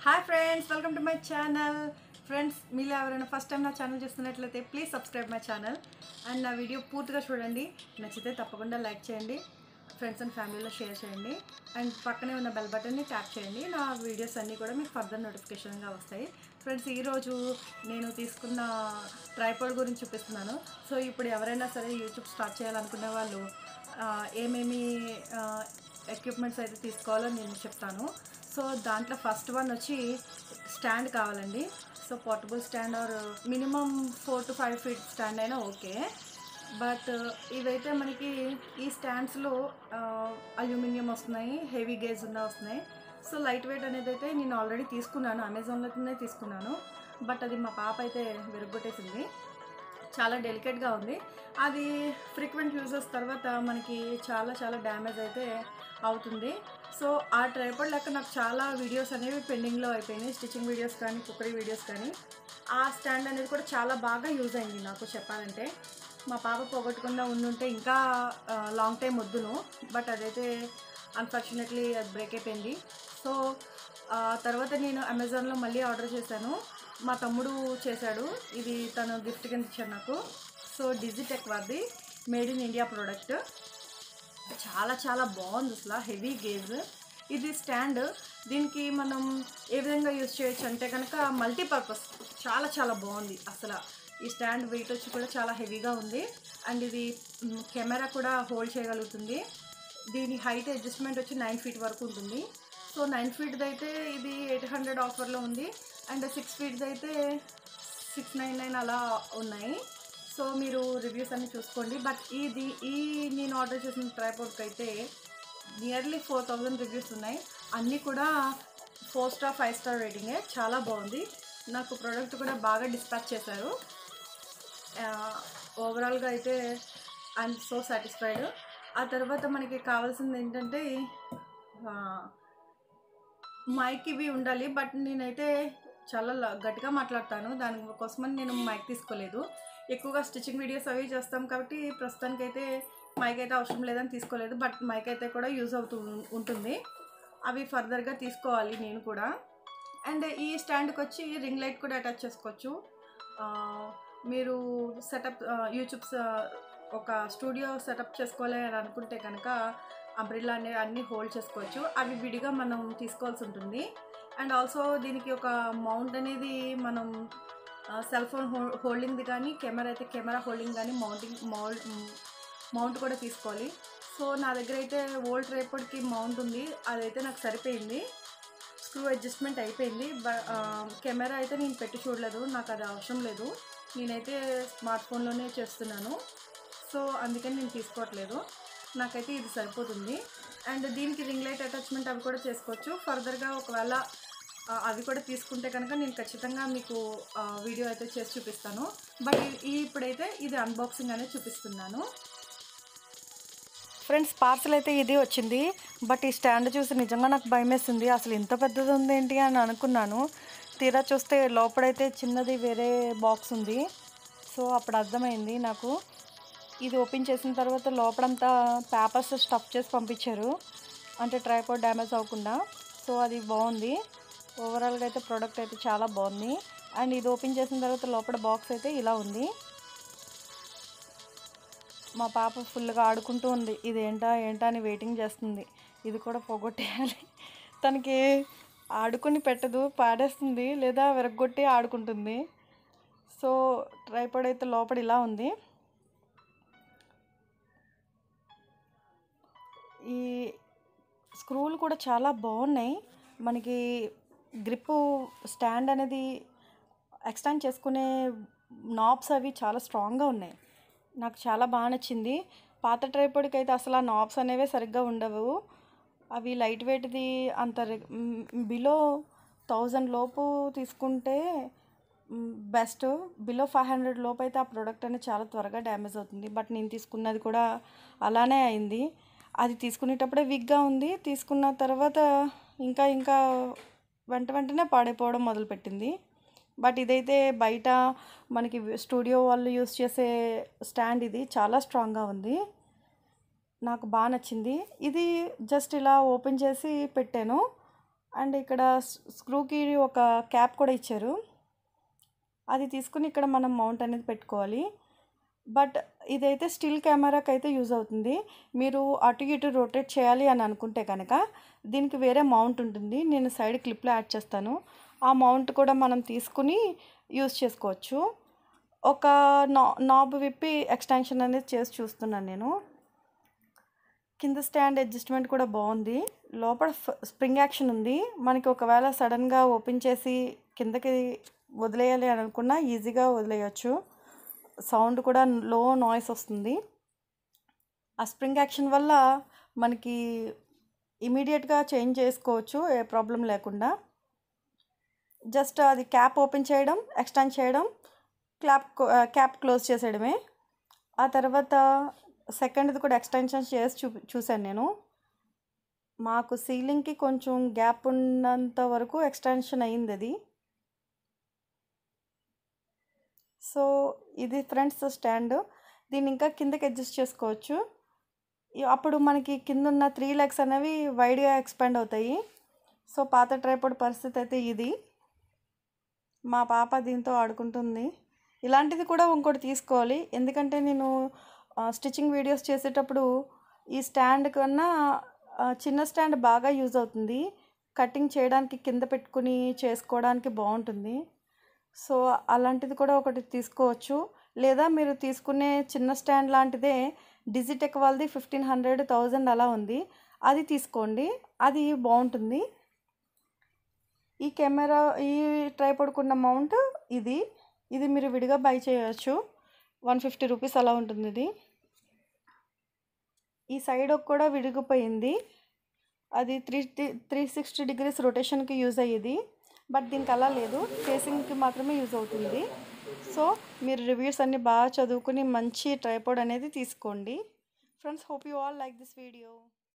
hi friends welcome to my channel friends మీరు ఎవరైనా first time నా ఛానల్ చూస్తున్నట్లయితే please subscribe my channel and నా వీడియో పూర్తిగా చూడండి నచ్చితే తప్పకుండా లైక్ చేయండి ఫ్రెండ్స్ అండ్ ఫ్యామిలీలో షేర్ చేయండి అండ్ పక్కనే ఉన్న బెల్ బటన్ని ట్యాప్ చేయండి నా వీడియోస్ అన్నీ కూడా మీకు ఫర్దర్ నోటిఫికేషన్గా వస్తాయి ఫ్రెండ్స్ ఈరోజు నేను తీసుకున్న ట్రైపాడ్ గురించి చూపిస్తున్నాను సో ఇప్పుడు ఎవరైనా సరే యూట్యూబ్ స్టార్ట్ చేయాలనుకునే వాళ్ళు ఆ, ఏమేమి ఎక్విప్మెంట్స్ అయితే తీసుకోవాలో నేను చెప్తాను సో దాంట్లో ఫస్ట్ వన్ వచ్చి స్టాండ్ కావాలండి so portable stand or minimum four to five feet stand అయినా ఓకే బట్ ఇవైతే మనకి ఈ స్టాండ్స్లో అల్యూమినియం వస్తున్నాయి హెవీ గేజ్ ఉన్న వస్తున్నాయి సో లైట్ వెయిట్ అనేది అయితే నేను ఆల్రెడీ తీసుకున్నాను అమెజాన్లోనే తీసుకున్నాను బట్ అది మా పాప అయితే విరగొట్టేసింది చాలా డెలికేట్గా ఉంది అది ఫ్రీక్వెంట్ యూజెస్ తర్వాత మనకి చాలా చాలా డ్యామేజ్ అయితే అవుతుంది సో ఆ ట్రైపాడ్ లెక్క నాకు చాలా వీడియోస్ అనేవి పెండింగ్లో అయిపోయినాయి స్టిచ్చింగ్ వీడియోస్ కానీ కుక్కరీ వీడియోస్ కానీ ఆ స్టాండ్ అనేది కూడా చాలా బాగా యూజ్ అయింది నాకు చెప్పాలంటే మా పాప పోగొట్టకుండా ఉండుంటే ఇంకా లాంగ్ టైం వద్దును బట్ అదైతే అన్ఫార్చునేట్లీ అది బ్రేక్ అయిపోయింది సో ఆ తర్వాత నేను అమెజాన్లో మళ్ళీ ఆర్డర్ చేశాను మా తమ్ముడు చేశాడు ఇది తను గిఫ్ట్ కింద ఇచ్చాడు నాకు సో డిజిటెక్ వారిది మేడ్ ఇన్ ఇండియా ప్రోడక్ట్ చాలా చాలా బాగుంది అసలు హెవీ గేజ్ ఇది స్టాండ్ దీనికి మనం ఏ విధంగా యూజ్ చేయొచ్చు అంటే కనుక మల్టీపర్పస్ చాలా చాలా బాగుంది అసలు ఈ స్టాండ్ వెయిట్ వచ్చి కూడా చాలా హెవీగా ఉంది అండ్ ఇది మ్, కెమెరా కూడా హోల్డ్ చేయగలుగుతుంది దీని హైట్ అడ్జస్ట్మెంట్ వచ్చి నైన్ ఫీట్ వరకు ఉంటుంది సో నైన్ ఫీట్ది అయితే ఇది ఎయిట్ హండ్రెడ్ ఆఫర్లో ఉంది అండ్ సిక్స్ ఫీట్ది అయితే సిక్స్ నైన్ నైన్ అలా ఉన్నాయి సో మీరు రివ్యూస్ అన్ని చూసుకోండి బట్ ఇది ఈ నేను ఆర్డర్ చేసిన ట్రైపోర్ట్కి అయితే నియర్లీ ఫోర్ థౌజండ్ రివ్యూస్ ఉన్నాయి అన్నీ కూడా ఫోర్ స్టార్ ఫైవ్ స్టార్ రేటింగే చాలా బాగుంది నాకు ప్రోడక్ట్ కూడా బాగా డిస్పాచ్ చేశారు ఓవరాల్గా అయితే ఐఎమ్ సో సాటిస్ఫైడ్ ఆ తర్వాత మనకి కావాల్సింది ఏంటంటే మైక్ ఇవి ఉండాలి బట్ నేనైతే చాలా ల- గట్టిగా మాట్లాడతాను దానికోసమని నేను మైక్ తీసుకోలేదు ఎక్కువగా స్టిచ్చింగ్ వీడియోస్ అవి చేస్తాం కాబట్టి ప్రస్తుతానికైతే మైక్ అయితే అవసరం లేదని తీసుకోలేదు బట్ మైక్ అయితే కూడా యూజ్ అవుతూ ఉం- ఉంటుంది అవి ఫర్దర్గా తీసుకోవాలి నేను కూడా అండ్ ఈ స్టాండ్కి వచ్చి రింగ్ లైట్ కూడా అటాచ్ చేసుకోవచ్చు ఆ, మీరు సెటప్ యూట్యూబ్ ఒక స్టూడియో సెటప్ చేసుకోవాలి అని అనుకుంటే కనుక అంబ్రిల్లా అనే అన్నీ హోల్డ్ చేసుకోవచ్చు అవి విడిగా మనం తీసుకోవాల్సి ఉంటుంది అండ్ ఆల్సో దీనికి ఒక మౌంట్ అనేది మనం సెల్ ఫోన్ హో హోల్డింగ్ది కానీ కెమెరా అయితే కెమెరా హోల్డింగ్ కానీ మౌంటింగ్ మౌల్ మౌంట్ కూడా తీసుకోవాలి సో నా దగ్గర అయితే ఓల్డ్ ట్రైపోర్డ్కి మౌంట్ ఉంది అదైతే నాకు సరిపోయింది స్క్రూ అడ్జస్ట్మెంట్ అయిపోయింది బ కెమెరా అయితే నేను పెట్టి చూడలేదు నాకు అది అవసరం లేదు నేనైతే స్మార్ట్ ఫోన్లోనే చేస్తున్నాను సో అందుకని నేను తీసుకోవట్లేదు నాకైతే ఇది సరిపోతుంది అండ్ దీనికి రింగ్ లైట్ అటాచ్మెంట్ అవి కూడా చేసుకోవచ్చు ఫర్దర్గా ఒకవేళ ఆ, అవి కూడా తీసుకుంటే కనుక నేను ఖచ్చితంగా మీకు ఆ, వీడియో అయితే చేసి చూపిస్తాను బట్ ఈ ఇప్పుడైతే ఇది అన్బాక్సింగ్ అనేది చూపిస్తున్నాను ఫ్రెండ్స్ పార్సల్ అయితే ఇది వచ్చింది బట్ ఈ స్టాండ్ చూసి నిజంగా నాకు భయం వేసింది అసలు ఇంత పెద్దది ఉంది ఏంటి అని అనుకున్నాను తీరా చూస్తే లోపలైతే చిన్నది వేరే బాక్స్ ఉంది సో అప్పుడు అర్థమైంది నాకు ఇది ఓపెన్ చేసిన తర్వాత లోపలంతా పేపర్స్ స్టఫ్ చేసి పంపించారు అంటే ట్రైపాడ్ డ్యామేజ్ అవ్వకుండా సో అది బాగుంది ఓవరాల్గా అయితే ప్రోడక్ట్ అయితే చాలా బాగుంది అండ్ ఇది ఓపెన్ చేసిన తర్వాత లోపల బాక్స్ అయితే ఇలా ఉంది మా పాప ఫుల్గా ఆడుకుంటూ ఉంది ఇది ఏంటా ఏంటా అని వెయిటింగ్ చేస్తుంది ఇది కూడా పోగొట్టేయాలి తనకి ఆడుకుని పెట్టదు పాడేస్తుంది లేదా విరగొట్టి ఆడుకుంటుంది సో ట్రైపాడ్ అయితే లోపల ఇలా ఉంది ఈ స్క్రూలు కూడా చాలా బాగున్నాయి మనకి గ్రిప్ స్టాండ్ అనేది ఎక్స్టెండ్ చేసుకునే నాబ్స్ అవి చాలా స్ట్రాంగ్గా ఉన్నాయి నాకు చాలా బాగా నచ్చింది పాత ట్రైపాడ్కి అయితే అసలు ఆ నాబ్స్ అనేవి సరిగ్గా ఉండవు అవి లైట్ వెయిట్ది అంత బిలో థౌజండ్ లోపు తీసుకుంటే బెస్ట్ బిలో ఫైవ్ హండ్రెడ్ లోపు అయితే ఆ ప్రోడక్ట్ అనేది చాలా త్వరగా డ్యామేజ్ అవుతుంది బట్ నేను తీసుకున్నది కూడా అలానే అయింది అది తీసుకునేటప్పుడే వీక్గా ఉంది తీసుకున్న తర్వాత ఇంకా ఇంకా వెంట వెంటనే పాడైపోవడం మొదలుపెట్టింది బట్ ఇదైతే బయట మనకి స్టూడియో వాళ్ళు యూస్ చేసే స్టాండ్ ఇది చాలా స్ట్రాంగ్గా ఉంది నాకు బాగా నచ్చింది ఇది జస్ట్ ఇలా ఓపెన్ చేసి పెట్టాను అండ్ ఇక్కడ స్క్రూకి ఒక క్యాప్ కూడా ఇచ్చారు అది తీసుకుని ఇక్కడ మనం మౌంట్ అనేది పెట్టుకోవాలి బట్ ఇదైతే స్టిల్ కెమెరాకి అయితే యూజ్ అవుతుంది మీరు అటు ఇటు రొటేట్ చేయాలి అని అనుకుంటే కనుక దీనికి వేరే మౌంట్ ఉంటుంది నేను సైడ్ క్లిప్లో యాడ్ చేస్తాను ఆ మౌంట్ కూడా మనం తీసుకుని యూజ్ చేసుకోవచ్చు ఒక నా నాబ్ విప్పి ఎక్స్టెన్షన్ అనేది చేసి చూస్తున్నాను నేను కింద స్టాండ్ అడ్జస్ట్మెంట్ కూడా బాగుంది లోపల స్ప్రింగ్ యాక్షన్ ఉంది మనకి ఒకవేళ సడన్గా ఓపెన్ చేసి కిందకి వదిలేయాలి అని అనుకున్నా ఈజీగా వదిలేయచ్చు సౌండ్ కూడా లో నాయిస్ వస్తుంది ఆ స్ప్రింగ్ యాక్షన్ వల్ల మనకి ఇమీడియట్గా చేంజ్ చేసుకోవచ్చు ఏ ప్రాబ్లం లేకుండా జస్ట్ అది క్యాప్ ఓపెన్ చేయడం ఎక్స్టెండ్ చేయడం క్లాప్ క్యాప్ క్లోజ్ చేసేయడమే ఆ తర్వాత సెకండ్ది కూడా ఎక్స్టెన్షన్ చేసి చూ చూశాను నేను మాకు సీలింగ్కి కొంచెం గ్యాప్ ఉన్నంత వరకు ఎక్స్టెన్షన్ అయింది అది సో ఇది ఫ్రంట్స్ స్టాండ్ దీన్ని ఇంకా కిందకి అడ్జస్ట్ చేసుకోవచ్చు అప్పుడు మనకి కింద ఉన్న త్రీ లెగ్స్ అనేవి వైడ్గా ఎక్స్పాండ్ అవుతాయి సో పాత ట్రైపోడ్ పరిస్థితి అయితే ఇది మా పాప దీంతో ఆడుకుంటుంది ఇలాంటిది కూడా ఇంకోటి తీసుకోవాలి ఎందుకంటే నేను స్టిచ్చింగ్ వీడియోస్ చేసేటప్పుడు ఈ స్టాండ్ కన్నా చిన్న స్టాండ్ బాగా యూజ్ అవుతుంది కటింగ్ చేయడానికి కింద పెట్టుకుని చేసుకోవడానికి బాగుంటుంది సో అలాంటిది కూడా ఒకటి తీసుకోవచ్చు లేదా మీరు తీసుకునే చిన్న స్టాండ్ లాంటిదే డిజిటెక్ వాళ్ళది ఫిఫ్టీన్ హండ్రెడ్ థౌజండ్ అలా ఉంది అది తీసుకోండి అది బాగుంటుంది ఈ కెమెరా ఈ ట్రై పడుకున్న మౌంట్ ఇది ఇది మీరు విడిగా బై చేయవచ్చు వన్ ఫిఫ్టీ రూపీస్ అలా ఉంటుంది ఇది ఈ సైడ్ కూడా విడిగిపోయింది అది త్రీ త్రీ సిక్స్టీ డిగ్రీస్ రొటేషన్కి యూజ్ అయ్యేది బట్ దీనికి అలా లేదు ఫేసింగ్కి మాత్రమే యూజ్ అవుతుంది సో మీరు రివ్యూస్ అన్ని బాగా చదువుకుని మంచి ట్రైపోడ్ అనేది తీసుకోండి friends hope you all like this video